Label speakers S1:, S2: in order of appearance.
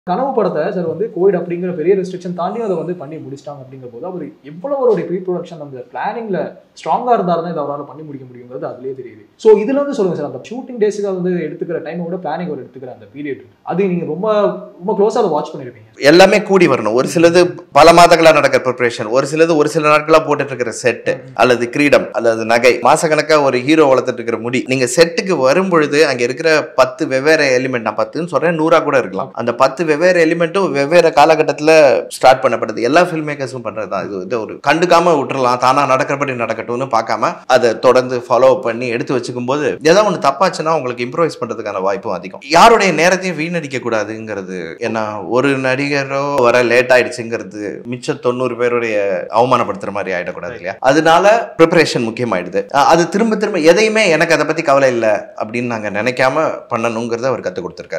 S1: கனவு படத்தை சார் வந்து கோவிட் அப்படிங்கிற பெரிய ரெஸ்ட்ரிக்ஷன் தாண்டி அதை வந்து பண்ணி முடிச்சிட்டாங்க அப்படிங்கிற போது அவர் எவ்வளவு அவருடைய ப்ரீ ப்ரொடக்ஷன் அந்த பிளானிங்ல ஸ்ட்ராங்கா இருந்தாரு தான் இதை அவரால் பண்ணி முடிக்க முடியுங்கிறது அதுலயே தெரியுது ஸோ இதுல இருந்து சொல்லுங்க சார் அந்த ஷூட்டிங் டேஸுக்கு வந்து எடுத்துக்கிற டைமை விட பிளானிங் அவர் எடுத்துக்கிற அந்த பீரியட் அது நீங்க ரொம்ப ரொம்ப க்ளோஸா அதை வாட்ச் பண்ணிருப்பீங்க
S2: எல்லாமே கூடி வரணும் ஒரு சிலது பல மாதங்களா நடக்கிற ப்ரிப்பரேஷன் ஒரு சிலது ஒரு சில நாட்களா போட்டுட்டு இருக்கிற செட் அல்லது கிரீடம் அல்லது நகை மாசக்கணக்கா ஒரு ஹீரோ வளர்த்துட்டு இருக்கிற முடி நீங்க செட்டுக்கு வரும் பொழுது அங்க இருக்கிற பத்து வெவ்வேறு எலிமெண்ட் நான் பத்துன்னு சொல்றேன் நூறா கூட இருக்கலாம் அந்த பத்து வெவ்வேறு எலிமெண்ட்டும் வெவ்வேறு காலகட்டத்துல ஸ்டார்ட் பண்ணப்படுது எல்லா ஃபில்ம் மேக்கர்ஸும் பண்றதுதான் இது வந்து ஒரு கண்டுக்காம விட்டுறலாம் தானா நடக்கிறபடி நடக்கட்டும்னு பார்க்காம அதை தொடர்ந்து ஃபாலோ பண்ணி எடுத்து வச்சுக்கும் போது ஏதாவது ஒன்று தப்பாச்சுன்னா உங்களுக்கு இம்ப்ரோவைஸ் பண்றதுக்கான வாய்ப்பும் அதிகம் யாருடைய நேரத்தையும் வீணடிக்க கூடாதுங்கிறது ஏன்னா ஒரு நடிகரோ வர லேட் ஆயிடுச்சுங்கிறது மிச்ச தொண்ணூறு பேருடைய அவமானப்படுத்துற மாதிரி ஆயிடக்கூடாது இல்லையா அதனால ப்ரிப்பரேஷன் முக்கியமாயிடுது அஹ் அது திரும்ப திரும்ப எதையுமே எனக்கு அதை பத்தி கவலை இல்லை அப்படின்னு நாங்க நினைக்காம பண்ணணுங்கிறத அவர் கற்றுக் கொடுத்துருக்காரு